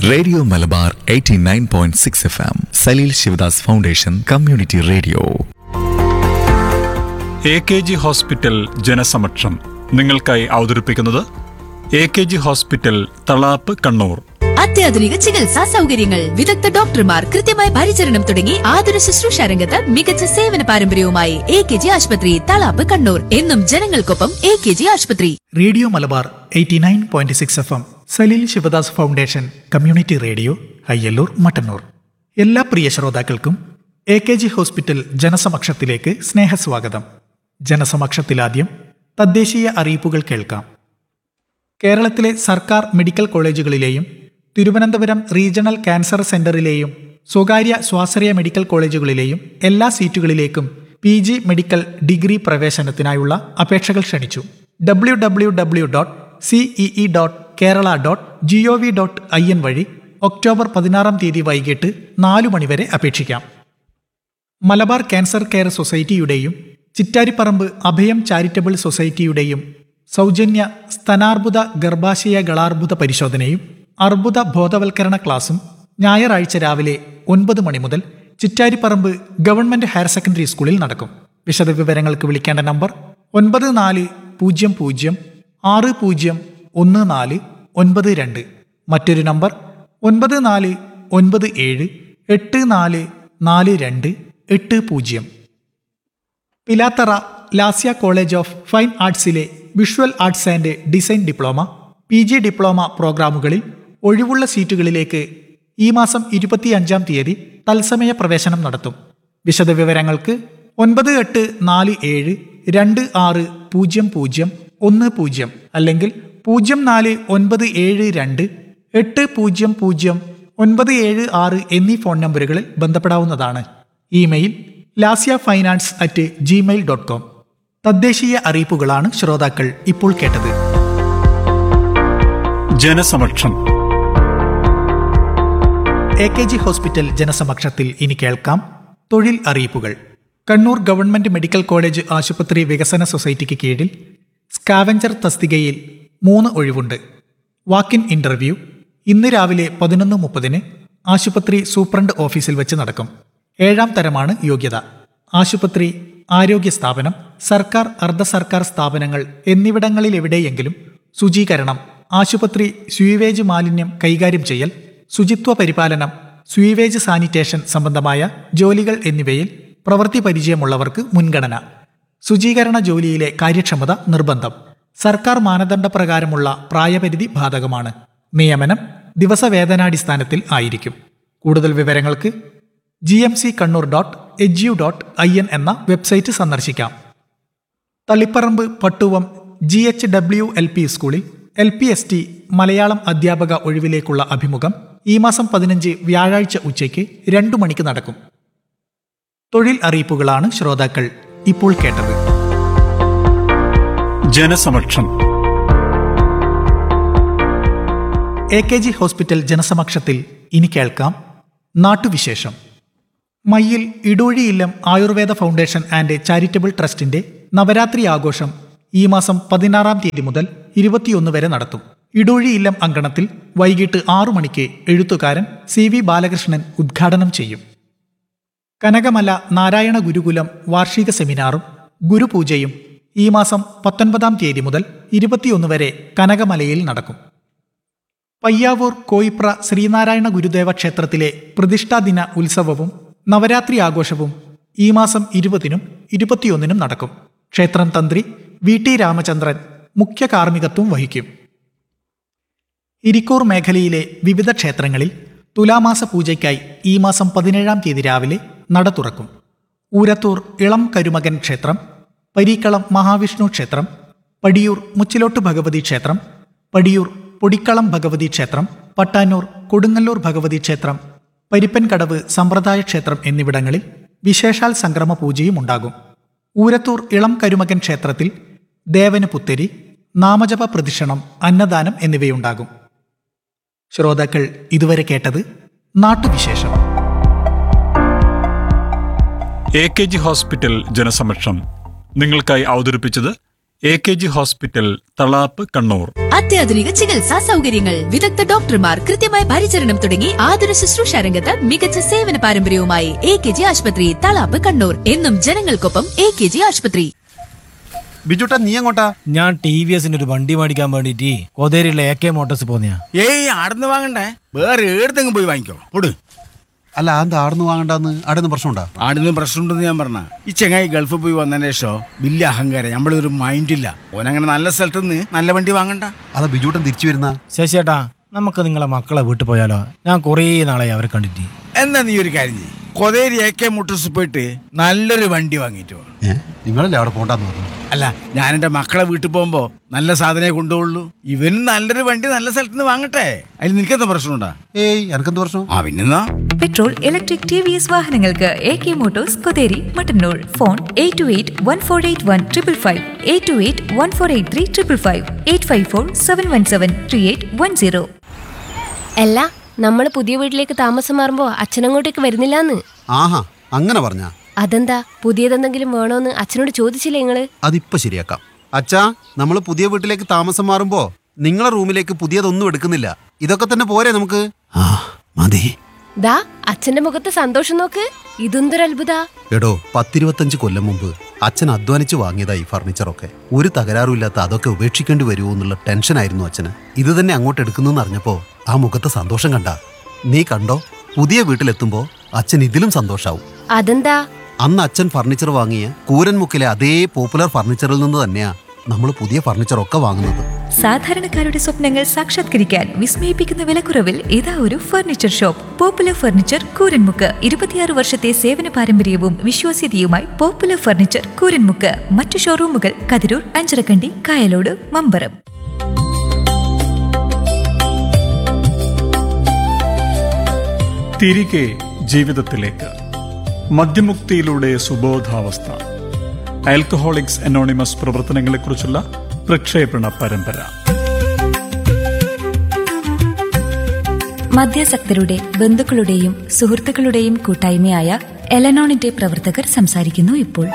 Radio Malabar 89.6 F M Saleel Sivadas foundation community radio A K G hospital ജനസമക്ഷം നിങ്ങൾക്കായി അവതരിപ്പിക്കുന്നത് A K G hospital Thalap Kannur അത്യാധുനിക ചികിത്സാ സൗകര്യങ്ങൾ വിദഗ്ധ ഡോക്ടർമാർ കൃത്യമായ പരിചരണം തുടങ്ങി ആതുര ശുശ്രൂഷ രംഗത്ത് മികച്ച സേവന പാരമ്പര്യവുമായി എ കെ ജി ആശുപത്രി തളാപ്പ് കണ്ണൂർ എന്നും ജനങ്ങൾക്കൊപ്പം എ കെ ജി ആശുപത്രി radio Malabar eighty nine point six F M Saleel Sivadas foundation community radio Ayyallur Mattannur എല്ലാ പ്രിയ ശ്രോതാക്കൾക്കും എ കെ ജി ഹോസ്പിറ്റൽ ജനസമക്ഷത്തിലേക്ക് സ്നേഹസ്വാഗതം ജനസമക്ഷത്തിലാദ്യം തദ്ദേശീയ അറിയിപ്പുകൾ കേൾക്കാം കേരളത്തിലെ സർക്കാർ മെഡിക്കൽ കോളേജുകളിലെയും തിരുവനന്തപുരം റീജിയണൽ ക്യാൻസർ സെന്ററിലെയും സ്വകാര്യ സ്വാശ്രയ മെഡിക്കൽ കോളേജുകളിലെയും എല്ലാ സീറ്റുകളിലേക്കും പി ജി മെഡിക്കൽ ഡിഗ്രി പ്രവേശനത്തിനായുള്ള അപേക്ഷകൾ ക്ഷണിച്ചു W W W dot CEE dot Kerala dot G O V dot I N വഴി ഒക്ടോബർ പതിനാറാം തീയതി വൈകിട്ട് നാലു മണിവരെ അപേക്ഷിക്കാം മലബാർ ക്യാൻസർ കെയർ സൊസൈറ്റിയുടെയും ചിറ്റാരിപ്പറമ്പ് അഭയം ചാരിറ്റബിൾ സൊസൈറ്റിയുടെയും സൗജന്യ സ്തനാർബുദ ഗർഭാശയ ഗളാർബുദ പരിശോധനയും അർബുദ ബോധവൽക്കരണ ക്ലാസും ഞായറാഴ്ച രാവിലെ ഒൻപത് മണി മുതൽ ചിറ്റാരിപ്പറമ്പ് ഗവൺമെന്റ് ഹയർ സെക്കൻഡറി സ്കൂളിൽ നടക്കും വിശദവിവരങ്ങൾക്ക് വിളിക്കേണ്ട നമ്പർ ഒൻപത് നാല് പൂജ്യം പൂജ്യം ആറ് പൂജ്യം ഒന്ന് നാല് ഒൻപത് രണ്ട് മറ്റൊരു നമ്പർ ഒൻപത് നാല് ഒൻപത് ഏഴ് എട്ട് നാല് നാല് രണ്ട് എട്ട് പൂജ്യം Pilathara Lasya college of fine ആർട്സിലെ visual arts and design diploma P G diploma പ്രോഗ്രാമുകളിൽ ഒഴിവുള്ള സീറ്റുകളിലേക്ക് ഈ മാസം ഇരുപത്തിയഞ്ചാം തീയതി തത്സമയ പ്രവേശനം നടത്തും വിശദവിവരങ്ങൾക്ക് ഒൻപത് എട്ട് നാല് ഏഴ് രണ്ട് ആറ് പൂജ്യം പൂജ്യം ഒന്ന് പൂജ്യം അല്ലെങ്കിൽ പൂജ്യം നാല് ഒൻപത് ഏഴ് രണ്ട് എട്ട് പൂജ്യം പൂജ്യം ഒൻപത് ഏഴ് ആറ് എന്നീ ഫോൺ നമ്പറുകളിൽ ബന്ധപ്പെടാവുന്നതാണ് email Lasya finance at Gmail dot com തദ്ദേശീയ അറിയിപ്പുകളാണ് ശ്രോതാക്കൾ ഇപ്പോൾ കേട്ടത് ജനസമക്ഷം എ കെ ജി ഹോസ്പിറ്റൽ ജനസമക്ഷത്തിൽ ഇനി കേൾക്കാം തൊഴിൽ അറിയിപ്പുകൾ കണ്ണൂർ ഗവൺമെന്റ് മെഡിക്കൽ കോളേജ് ആശുപത്രി വികസന സൊസൈറ്റിക്ക് കീഴിൽ സ്കാവഞ്ചർ തസ്തികയിൽ മൂന്ന് ഒഴിവുണ്ട് വാക്കിൻ ഇന്റർവ്യൂ ഇന്ന് രാവിലെ പതിനൊന്ന് മുപ്പതിന് ആശുപത്രി സൂപ്രണ്ട് ഓഫീസിൽ വെച്ച് നടക്കും ഏഴാം തരമാണ് യോഗ്യത ആശുപത്രി ആരോഗ്യ സ്ഥാപനം സർക്കാർ അർദ്ധ സർക്കാർ സ്ഥാപനങ്ങൾ എന്നിവിടങ്ങളിലെവിടെയെങ്കിലും ശുചീകരണം ആശുപത്രി സ്വീവേജ് മാലിന്യം കൈകാര്യം ചെയ്യൽ ശുചിത്വ പരിപാലനം സ്വീവേജ് സാനിറ്റേഷൻ സംബന്ധമായ ജോലികൾ എന്നിവയിൽ പ്രവൃത്തി പരിചയമുള്ളവർക്ക് മുൻഗണന ശുചീകരണ ജോലിയിലെ കാര്യക്ഷമത നിർബന്ധം സർക്കാർ മാനദണ്ഡപ്രകാരമുള്ള പ്രായപരിധി ബാധകമാണ് നിയമനം ദിവസവേതനാടിസ്ഥാനത്തിൽ ആയിരിക്കും കൂടുതൽ വിവരങ്ങൾക്ക് G M C Kannur dot H U dot I N എന്ന വെബ്സൈറ്റ് സന്ദർശിക്കാം Taliparamba Pattuvam G H W L P സ്കൂളിൽ L P S T Malayalam അധ്യാപക ഒഴിവിലേക്കുള്ള അഭിമുഖം ഈ മാസം പതിനഞ്ച് വ്യാഴാഴ്ച ഉച്ചയ്ക്ക് രണ്ടു മണിക്ക് നടക്കും തൊഴിൽ അറിയിപ്പുകളാണ് ശ്രോതാക്കൾ ഇപ്പോൾ കേട്ടത് ജനസമക്ഷം എ കെ ജി ഹോസ്പിറ്റൽ ജനസമക്ഷത്തിൽ ഇനി കേൾക്കാം നാട്ടുവിശേഷം മയ്യിൽ ഇടൂഴി ഇല്ലം ആയുർവേദ ഫൗണ്ടേഷൻ ആൻഡ് ചാരിറ്റബിൾ ട്രസ്റ്റിന്റെ നവരാത്രി ആഘോഷം ഈ മാസം പതിനാറാം തീയതി മുതൽ ഇരുപത്തിയൊന്ന് വരെ നടത്തും ഇടൂഴി ഇല്ലം അങ്കണത്തിൽ വൈകിട്ട് ആറു മണിക്ക് എഴുത്തുകാരൻ സി വി ബാലകൃഷ്ണൻ ഉദ്ഘാടനം ചെയ്യും കനകമല നാരായണ ഗുരുകുലം വാർഷിക സെമിനാറും ഗുരുപൂജയും ഈ മാസം പത്തൊൻപതാം തീയതി മുതൽ ഇരുപത്തിയൊന്ന് വരെ കനകമലയിൽ നടക്കും പയ്യാവൂർ കോയിപ്ര ശ്രീനാരായണ ഗുരുദേവ ക്ഷേത്രത്തിലെ പ്രതിഷ്ഠാദിന ഉത്സവവും നവരാത്രി ആഘോഷവും ഈ മാസം ഇരുപതിനും ഇരുപത്തിയൊന്നിനും നടക്കും ക്ഷേത്രം തന്ത്രി വി ടി രാമചന്ദ്രൻ മുഖ്യ കാർമ്മികത്വം വഹിക്കും ഇരിക്കൂർ മേഖലയിലെ വിവിധ ക്ഷേത്രങ്ങളിൽ തുലാമാസ പൂജയ്ക്കായി ഈ മാസം പതിനേഴാം തീയതി രാവിലെ നട തുറക്കും ഊരത്തൂർ ഇളം കരുമകൻ ക്ഷേത്രം പരീക്കളം മഹാവിഷ്ണു ക്ഷേത്രം പടിയൂർ മുച്ചിലോട്ട് ഭഗവതി ക്ഷേത്രം പടിയൂർ പൊടിക്കളം ഭഗവതി ക്ഷേത്രം പട്ടാനൂർ കൊടുങ്ങല്ലൂർ ഭഗവതി ക്ഷേത്രം പരിപ്പൻകടവ് സമ്പ്രദായ ക്ഷേത്രം എന്നിവിടങ്ങളിൽ വിശേഷാൽ സംക്രമ പൂജയും ഉണ്ടാകും ഊരത്തൂർ ഇളം കരുമകൻ ക്ഷേത്രത്തിൽ ദേവന് പുത്തരി നാമജപ പ്രദക്ഷിണം അന്നദാനം എന്നിവയുണ്ടാകും ശ്രോതാക്കൾ ഇതുവരെ കേട്ടത് നാട്ടുവിശേഷം എ കെ ജി ഹോസ്പിറ്റൽ ജനസമക്ഷം നിങ്ങൾക്കായി അവതരിപ്പിച്ചത് A K G hospital Thalap Kannur അത്യാധുനിക ചികിത്സാ സൗകര്യങ്ങൾ വിദഗ്ധ ഡോക്ടർമാർ കൃത്യമായ പരിചരണം തുടങ്ങി ആതുര ശുശ്രൂഷ രംഗത്ത് മികച്ച സേവന പാരമ്പര്യവുമായി എ കെ ജി ആശുപത്രി തളാപ്പ് കണ്ണൂർ എന്നും ജനങ്ങൾക്കൊപ്പം എ കെ ജി ആശുപത്രി ബിജുട്ടാ നീ എങ്ങോട്ടാ ഞാൻ ടി വി എസിന്റെ ഒരു വണ്ടി മേടിക്കാൻ വേണ്ടിട്ട് കൊതേരിയുള്ള എ കെ മോട്ടോഴ്സ് പോന്നെയാ ഏയ് ആടുന്ന് വാങ്ങണ്ടേ വേറെ ഏടത്തെങ്കിലും പോയി വാങ്ങിക്കോ പൊട് അല്ല എന്താ ആടുന്ന് വാങ്ങണ്ടെന്ന് ആടുന്ന് പ്രശ്നമുണ്ടാ ആടുന്ന് പ്രശ്നമുണ്ടെന്ന് ഞാൻ പറഞ്ഞ ഈ ചെങ്ങായി ഗൾഫിൽ പോയി വന്നതിന് ശേഷം വലിയ അഹങ്കാരം നമ്മളൊരു മൈൻഡില്ല ഓനങ്ങനെ നല്ല സ്ഥലത്ത് നിന്ന് നല്ല വണ്ടി വാങ്ങണ്ട അതാ ബിജുട്ടൻ തിരിച്ചു വരുന്ന ശശിയേട്ടാ നമുക്ക് നിങ്ങളെ മക്കളെ വീട്ടിൽ പോയാലോ ഞാൻ കുറേ നാളായി അവരെ കണ്ടിട്ട് എന്നാ നീ ഒരു കാര്യം ചെയ്യ് കൊതേരി എ കെ മോട്ടോഴ്സ് പോയിട്ട് നല്ലൊരു വണ്ടി വാങ്ങിയിട്ട് വാ. ഏ നിങ്ങളല്ലേ അവിടെ പോണ്ടെന്ന് പറഞ്ഞു അല്ല ഞാൻ എൻ്റെ മക്കളെ വീട്ടിൽ പോകുമ്പോ നല്ല സാധനമേ കൊണ്ടുപോകുള്ളൂ ഇവനും നല്ലൊരു വണ്ടി നല്ല സ്ഥലത്ത് നിന്ന് വാങ്ങട്ടെ അതിൽ നിനക്കെന്താ പ്രശ്നമുണ്ടാ ഏയ് എനക്കെന്ത് പ്രശ്നം ആ പിന്നെന്നാ petrol electric T V S വാഹനങ്ങൾക്ക് A K motors Kotheri Mattannur phone eight two eight one four eight one triple five eight two eight one four eight three triple five eight five four seven one seven three eight one zero അല്ല നമ്മൾ പുതിയ വീട്ടിലേക്ക് താമസം മാറുമ്പോ അച്ഛനങ്ങോട്ടേക്ക് വരുന്നില്ലാന്ന് ആഹാ അങ്ങനെ പറഞ്ഞാ അതെന്താ പുതിയതെന്തെങ്കിലും വേണോന്ന് അച്ഛനോട് ചോദിച്ചില്ലേ നിങ്ങള് അതിപ്പോ ശരിയാക്കാം അച്ഛാ നമ്മൾ പുതിയ വീട്ടിലേക്ക് താമസം മാറുമ്പോ നിങ്ങളെ റൂമിലേക്ക് പുതിയതൊന്നും എടുക്കുന്നില്ല ഇതൊക്കെ തന്നെ പോരെ നമുക്ക് ആ മതി ദാ അച്ഛന്റെ മുഖത്ത് സന്തോഷം നോക്ക് ഇതെന്തൊരു അത്ഭുത എടോ പത്തിരുപത്തഞ്ച് കൊല്ലം മുമ്പ് അച്ഛൻ അധ്വാനിച്ച് വാങ്ങിയതാ ഈ ഫർണിച്ചറൊക്കെ ഒരു തകരാറുമില്ലാത്ത അതൊക്കെ ഉപേക്ഷിക്കേണ്ടി വരുമോ എന്നുള്ള ടെൻഷനായിരുന്നു അച്ഛന് ഇത് തന്നെ അങ്ങോട്ട് എടുക്കുന്നെന്ന് അറിഞ്ഞപ്പോ ആ മുഖത്തെ സന്തോഷം കണ്ട നീ കണ്ടോ പുതിയ വീട്ടിലെത്തുമ്പോ അച്ഛൻ ഇതിലും സന്തോഷാവും അതെന്താ അന്ന് അച്ഛൻ ഫർണിച്ചർ വാങ്ങിയ കൂരൻമുക്കിലെ അതേ പോപ്പുലർ ഫർണിച്ചറിൽ നിന്ന് തന്നെയാ നമ്മൾ പുതിയ ഫർണിച്ചറൊക്കെ വാങ്ങുന്നത് സാധാരണക്കാരുടെ സ്വപ്നങ്ങൾ സാക്ഷാത്കരിക്കാൻ വിസ്മയിപ്പിക്കുന്ന വിലക്കുറവിൽ ഇതാ ഒരു furniture shop popular furniture Kooranmukku ഇരുപത്തിയാറ് വർഷത്തെ സേവന പാരമ്പര്യവും വിശ്വാസ്യതയുമായി പോപ്പുലർ ഫർണിച്ചർ കൂരൻമുക്ക് മറ്റു ഷോറൂമുകൾ കതിരൂർ അഞ്ചരക്കണ്ടി കായലോട് മമ്പറം തിരികെ ജീവിതത്തിലേക്ക് മദ്യമുക്തിയിലൂടെ സുബോധാവസ്ഥ ആൽക്കഹോളിക്സ് അനോണിമസ് പ്രവർത്തനങ്ങളെക്കുറിച്ചുള്ള പ്രക്ഷേപണ പരമ്പര മദ്യാസക്തരുടെ ബന്ധുക്കളുടെയും സുഹൃത്തുക്കളുടെയും കൂട്ടായ്മയായ എലനോണിന്റെ പ്രവർത്തകർ സംസാരിക്കുന്നു ഇപ്പോൾ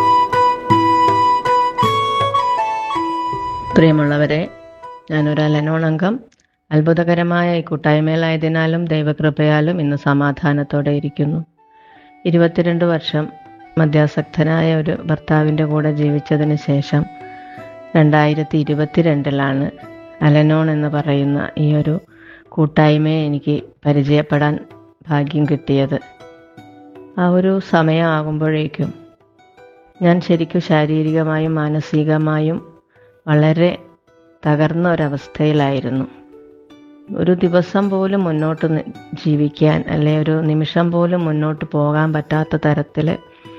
പ്രിയമുള്ളവരെ ഞാനൊരു അലനോൺ അംഗം അത്ഭുതകരമായ ഈ കൂട്ടായ്മയിലായതിനാലും ദൈവകൃപയാലും ഇന്ന് സമാധാനത്തോടെ ഇരിക്കുന്നു ഇരുപത്തിരണ്ട് വർഷം മദ്യാസക്തനായ ഒരു ഭർത്താവിൻ്റെ കൂടെ ജീവിച്ചതിന് ശേഷം രണ്ടായിരത്തി ഇരുപത്തിരണ്ടിലാണ് അലനോൺ എന്ന് പറയുന്ന ഈ ഒരു കൂട്ടായ്മയെ എനിക്ക് പരിചയപ്പെടാൻ ഭാഗ്യം കിട്ടിയത് ആ ഒരു സമയമാകുമ്പോഴേക്കും ഞാൻ ശരിക്കും ശാരീരികമായും മാനസികമായും വളരെ തകർന്ന ഒരവസ്ഥയിലായിരുന്നു ഒരു ദിവസം പോലും മുന്നോട്ട് നി- ജീവിക്കാൻ അല്ലെ ഒരു നിമിഷം പോലും മുന്നോട്ട് പോകാൻ പറ്റാത്ത തരത്തിൽ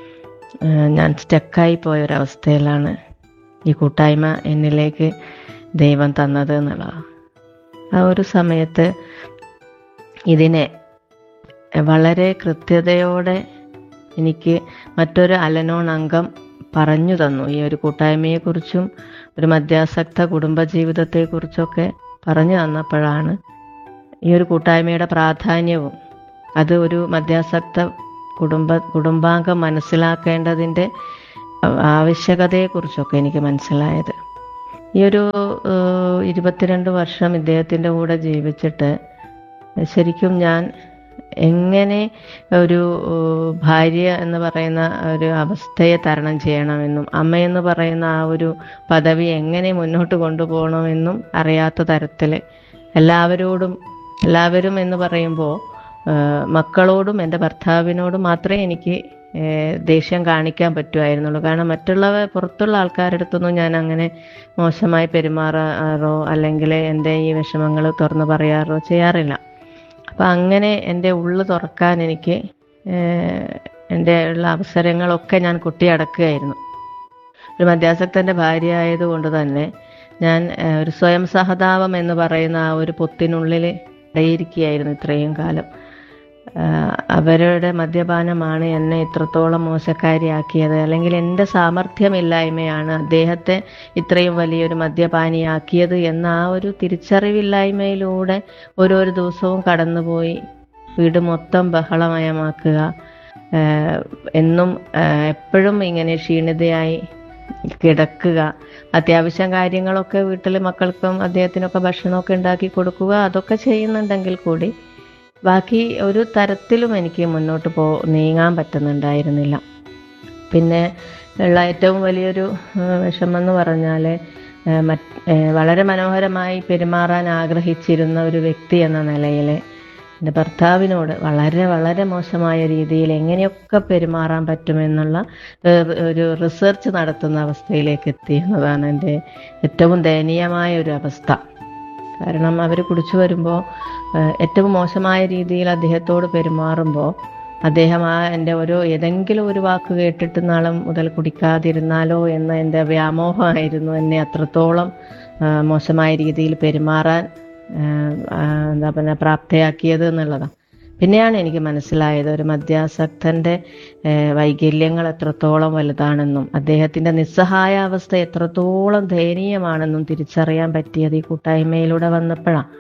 ഞാൻ സ്റ്റക്കായി പോയ ഒരവസ്ഥയിലാണ് ഈ കൂട്ടായ്മ എന്നിലേക്ക് ദൈവം തന്നത് എന്നുള്ളതാണ് ആ ഒരു സമയത്ത് ഇതിനെ വളരെ കൃത്യതയോടെ എനിക്ക് മറ്റൊരു അലനോൺ അംഗം പറഞ്ഞു തന്നു ഈ ഒരു കൂട്ടായ്മയെക്കുറിച്ചും ഒരു മദ്യാസക്ത കുടുംബജീവിതത്തെക്കുറിച്ചൊക്കെ പറഞ്ഞു തന്നപ്പോഴാണ് ഈ ഒരു കൂട്ടായ്മയുടെ പ്രാധാന്യവും അത് ഒരു മദ്യാസക്ത കുടുംബ കുടുംബാംഗം മനസ്സിലാക്കേണ്ടതിൻ്റെ ആവശ്യകതയെക്കുറിച്ചൊക്കെ എനിക്ക് മനസ്സിലായത് ഈ ഒരു ഏഹ്, ഇരുപത്തിരണ്ട് വർഷം ഇദ്ദേഹത്തിൻ്റെ കൂടെ ജീവിച്ചിട്ട് ശരിക്കും ഞാൻ എങ്ങനെ ഒരു ഏഹ്, ഭാര്യ എന്ന് പറയുന്ന ഒരു അവസ്ഥയെ തരണം ചെയ്യണമെന്നും അമ്മ എന്ന് പറയുന്ന ആ ഒരു പദവി എങ്ങനെ മുന്നോട്ട് കൊണ്ടുപോകണമെന്നും അറിയാത്ത തരത്തിൽ എല്ലാവരോടും എല്ലാവരും എന്ന് പറയുമ്പോൾ ഏഹ്, മക്കളോടും എൻ്റെ ഭർത്താവിനോടും മാത്രമേ എനിക്ക് ഏഹ്, ദേഷ്യം കാണിക്കാൻ പറ്റുമായിരുന്നുള്ളൂ കാരണം മറ്റുള്ളവ പുറത്തുള്ള ആൾക്കാരുടെ അടുത്തൊന്നും ഞാൻ അങ്ങനെ മോശമായി പെരുമാറാറോ അല്ലെങ്കിൽ എൻ്റെ ഈ വിഷമങ്ങൾ തുറന്നു പറയാറോ ചെയ്യാറില്ല അപ്പം അങ്ങനെ എൻ്റെ ഉള്ളു തുറക്കാൻ എനിക്ക് ഏഹ്, എൻ്റെ ഉള്ള അവസരങ്ങളൊക്കെ ഞാൻ കൊട്ടിയടക്കുകയായിരുന്നു ഒരു മദ്യാസക്തൻ്റെ ഭാര്യ ആയതുകൊണ്ട് തന്നെ ഞാൻ ഏഹ്, ഒരു സ്വയം സഹതാപം എന്ന് പറയുന്ന ആ ഒരു പൊത്തിനുള്ളിൽ ഇടയിരിക്കുകയായിരുന്നു ഇത്രയും കാലം ആഹ് അവരുടെ മദ്യപാനമാണ് എന്നെ ഇത്രത്തോളം മോശക്കാരിയാക്കിയത് അല്ലെങ്കിൽ എൻ്റെ സാമർഥ്യമില്ലായ്മയാണ് അദ്ദേഹത്തെ ഇത്രയും വലിയൊരു മദ്യപാനിയാക്കിയത് എന്ന ആ ഒരു തിരിച്ചറിവില്ലായ്മയിലൂടെ ഓരോരോ ദിവസവും കടന്നുപോയി വീട് മൊത്തം ബഹളമയമാക്കുക ആഹ് എന്നും ആഹ് എപ്പോഴും ഇങ്ങനെ ക്ഷീണിതയായി കിടക്കുക അത്യാവശ്യം കാര്യങ്ങളൊക്കെ വീട്ടിൽ മക്കൾക്കും അദ്ദേഹത്തിനൊക്കെ ഭക്ഷണമൊക്കെ ഉണ്ടാക്കി കൊടുക്കുക അതൊക്കെ ചെയ്യുന്നുണ്ടെങ്കിൽ കൂടി ബാക്കി ഒരു തരത്തിലും എനിക്ക് മുന്നോട്ട് പോ നീങ്ങാൻ പറ്റുന്നുണ്ടായിരുന്നില്ല പിന്നെ ഉള്ള ഏറ്റവും വലിയൊരു ഏഹ്, വിഷമം എന്ന് പറഞ്ഞാൽ ഏഹ്, മറ്റ് ഏഹ്, വളരെ മനോഹരമായി പെരുമാറാൻ ആഗ്രഹിച്ചിരുന്ന ഒരു വ്യക്തി എന്ന നിലയിൽ എൻ്റെ ഭർത്താവിനോട് വളരെ വളരെ മോശമായ രീതിയിൽ എങ്ങനെയൊക്കെ പെരുമാറാൻ പറ്റുമെന്നുള്ള ഏഹ്, ഒരു റിസർച്ച് നടത്തുന്ന അവസ്ഥയിലേക്ക് എത്തി എന്നതാണ് എൻ്റെ ഏറ്റവും ദയനീയമായ ഒരു അവസ്ഥ കാരണം അവർ കുടിച്ചു വരുമ്പോൾ ഏറ്റവും മോശമായ രീതിയിൽ അദ്ദേഹത്തോട് പെരുമാറുമ്പോൾ അദ്ദേഹം ആ എൻ്റെ ഒരു ഏതെങ്കിലും ഒരു വാക്ക് കേട്ടിട്ട് നാളെ മുതൽ കുടിക്കാതിരുന്നാലോ എന്ന എൻ്റെ വ്യാമോഹമായിരുന്നു എന്നെ അത്രത്തോളം ആ, മോശമായ രീതിയിൽ പെരുമാറാൻ ആ, ആ, എന്താ പറയുക പ്രാപ്തയാക്കിയത് എന്നുള്ളതാണ് പിന്നെയാണ് എനിക്ക് മനസ്സിലായത് ഒരു മദ്യാസക്തന്റെ ഏഹ്, വൈകല്യങ്ങൾ എത്രത്തോളം വലുതാണെന്നും അദ്ദേഹത്തിന്റെ നിസ്സഹായ അവസ്ഥ എത്രത്തോളം ദയനീയമാണെന്നും തിരിച്ചറിയാൻ പറ്റിയത് ഈ കൂട്ടായ്മയിലൂടെ വന്നപ്പോഴാണ്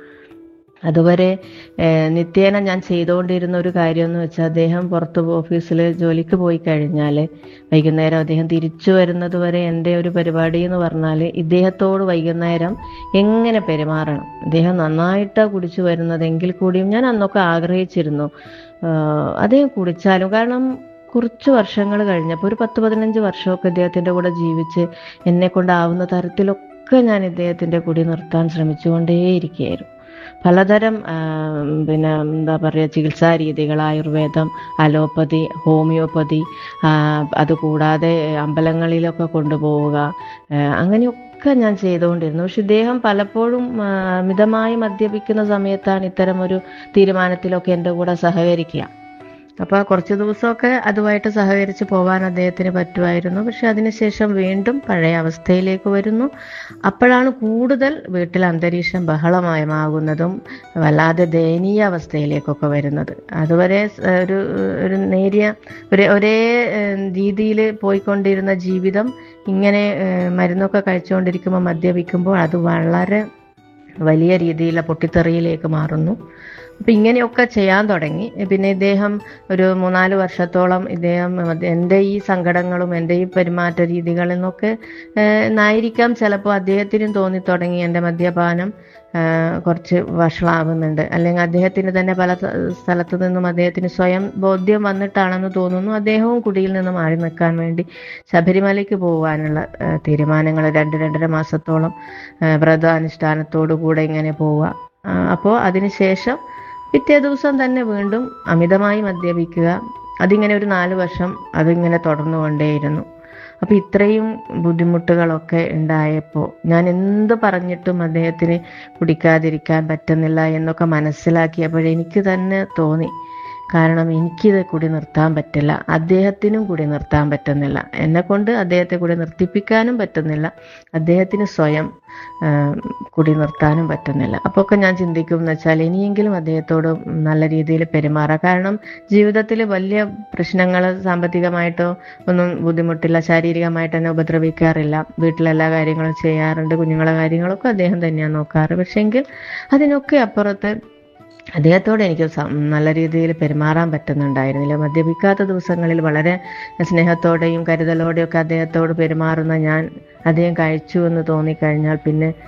അതുവരെ ഏഹ്, നിത്യേന ഞാൻ ചെയ്തുകൊണ്ടിരുന്ന ഒരു കാര്യം എന്ന് വെച്ചാൽ അദ്ദേഹം പുറത്ത് ഓഫീസിൽ ജോലിക്ക് പോയി കഴിഞ്ഞാൽ വൈകുന്നേരം അദ്ദേഹം തിരിച്ചു വരുന്നത് വരെ എൻ്റെ ഒരു പരിപാടി എന്ന് പറഞ്ഞാൽ ഇദ്ദേഹത്തോട് വൈകുന്നേരം എങ്ങനെ പെരുമാറണം അദ്ദേഹം നന്നായിട്ടാണ് കുടിച്ചു വരുന്നതെങ്കിൽ കൂടിയും ഞാൻ അന്നൊക്കെ ആഗ്രഹിച്ചിരുന്നു ആഹ് അദ്ദേഹം കുടിച്ചാലും കാരണം കുറച്ച് വർഷങ്ങൾ കഴിഞ്ഞപ്പോൾ ഒരു പത്ത് പതിനഞ്ച് വർഷമൊക്കെ ഇദ്ദേഹത്തിൻ്റെ കൂടെ ജീവിച്ച് എന്നെ കൊണ്ടാവുന്ന തരത്തിലൊക്കെ ഞാൻ ഇദ്ദേഹത്തിൻ്റെ കൂടി നിർത്താൻ ശ്രമിച്ചുകൊണ്ടേയിരിക്കുകയായിരുന്നു പലതരം ആ, പിന്നെ എന്താ പറയുക ചികിത്സാ രീതികൾ ആയുർവേദം അലോപ്പതി ഹോമിയോപ്പതി ആ, അതുകൂടാതെ അമ്പലങ്ങളിലൊക്കെ കൊണ്ടുപോവുക ആ, അങ്ങനെയൊക്കെ ഞാൻ ചെയ്തുകൊണ്ടിരുന്നു പക്ഷെ ഇദ്ദേഹം പലപ്പോഴും ആ, മിതമായി മദ്യപിക്കുന്ന സമയത്താണ് ഇത്തരം ഒരു തീരുമാനത്തിലൊക്കെ എൻ്റെ കൂടെ സഹകരിക്കുക അപ്പോൾ കുറച്ച് ദിവസമൊക്കെ അതുമായിട്ട് സഹകരിച്ച് പോകാൻ അദ്ദേഹത്തിന് പറ്റുമായിരുന്നു പക്ഷെ അതിനുശേഷം വീണ്ടും പഴയ അവസ്ഥയിലേക്ക് വരുന്നു അപ്പോഴാണ് കൂടുതൽ വീട്ടിൽ അന്തരീക്ഷം ബഹളമയമാകുന്നതും വല്ലാതെ ദയനീയ അവസ്ഥയിലേക്കൊക്കെ വരുന്നത് അതുവരെ സ് ഒരു ഒരു നേരിയ ഒരു ഒരേ രീതിയിൽ പോയിക്കൊണ്ടിരുന്ന ജീവിതം ഇങ്ങനെ ഏഹ്, മരുന്നൊക്കെ കഴിച്ചുകൊണ്ടിരിക്കുമ്പോൾ മദ്യപിക്കുമ്പോൾ അത് വളരെ വലിയ രീതിയിലുള്ള പൊട്ടിത്തെറിയിലേക്ക് മാറുന്നു അപ്പം ഇങ്ങനെയൊക്കെ ചെയ്യാൻ തുടങ്ങി പിന്നെ ഇദ്ദേഹം ഒരു മൂന്നാല് വർഷത്തോളം ഇദ്ദേഹം അത് എൻ്റെ ഈ സങ്കടങ്ങളും എൻ്റെ ഈ പെരുമാറ്റ രീതികളിൽ നിന്നൊക്കെ ഏഹ്, എന്നായിരിക്കാം ചിലപ്പോൾ അദ്ദേഹത്തിനും തോന്നി തുടങ്ങി എൻ്റെ മദ്യപാനം ഏഹ്, കുറച്ച് വഷളാവുന്നുണ്ട് അല്ലെങ്കിൽ അദ്ദേഹത്തിന് തന്നെ പല സ്ഥ- സ്ഥലത്തു നിന്നും അദ്ദേഹത്തിന് സ്വയം ബോധ്യം വന്നിട്ടാണെന്ന് തോന്നുന്നു അദ്ദേഹവും കുടിയിൽ നിന്ന് മാറി നിൽക്കാൻ വേണ്ടി ശബരിമലയ്ക്ക് പോകാനുള്ള തീരുമാനങ്ങൾ രണ്ട് രണ്ടര മാസത്തോളം ഏഹ്, വ്രതാനുഷ്ഠാനത്തോടു കൂടെ ഇങ്ങനെ പോവുക അപ്പോൾ അതിനുശേഷം പിറ്റേ ദിവസം തന്നെ വീണ്ടും അമിതമായി മദ്യപിക്കുക അതിങ്ങനെ ഒരു നാല് വർഷം അതിങ്ങനെ തുടർന്നുകൊണ്ടേയിരുന്നു അപ്പം ഇത്രയും ബുദ്ധിമുട്ടുകളൊക്കെ ഉണ്ടായപ്പോൾ ഞാൻ എന്ത് പറഞ്ഞിട്ടും അദ്ദേഹത്തിന് കുടിക്കാതിരിക്കാൻ പറ്റുന്നില്ല എന്നൊക്കെ മനസ്സിലാക്കിയപ്പോൾ എനിക്ക് തന്നെ തോന്നി കാരണം എനിക്കിത് കൂടി നിർത്താൻ പറ്റില്ല അദ്ദേഹത്തിനും കൂടി നിർത്താൻ പറ്റുന്നില്ല എന്നെ കൊണ്ട് അദ്ദേഹത്തെ കൂടി നിർത്തിപ്പിക്കാനും പറ്റുന്നില്ല അദ്ദേഹത്തിന് സ്വയം ആ, കൂടി നിർത്താനും പറ്റുന്നില്ല അപ്പോൾ ഒക്കെ ഞാൻ ചിന്തിക്കും എന്ന് വെച്ചാൽ ഇനിയെങ്കിലും അദ്ദേഹത്തോട് നല്ല രീതിയിൽ പെരുമാറാം കാരണം ജീവിതത്തിൽ വലിയ പ്രശ്നങ്ങൾ സാമ്പത്തികമായിട്ടോ ഒന്നും ബുദ്ധിമുട്ടില്ല ശാരീരികമായിട്ട് എന്നെ ഉപദ്രവിക്കാറില്ല വീട്ടിലെല്ലാ കാര്യങ്ങളും ചെയ്യാറുണ്ട് കുഞ്ഞുങ്ങളെ കാര്യങ്ങളൊക്കെ അദ്ദേഹം തന്നെയാണ് നോക്കാറ് പക്ഷെങ്കിൽ അതിനൊക്കെ അപ്പുറത്ത് അദ്ദേഹത്തോട് എനിക്ക് സം- നല്ല രീതിയിൽ പെരുമാറാൻ പറ്റുന്നുണ്ടായിരുന്നില്ല മദ്യപിക്കാത്ത ദിവസങ്ങളിൽ വളരെ സ്നേഹത്തോടെയും കരുതലോടെയും ഒക്കെ അദ്ദേഹത്തോട് പെരുമാറുന്ന ഞാൻ അദ്ദേഹം കഴിച്ചു എന്ന് തോന്നിക്കഴിഞ്ഞാൽ പിന്നെ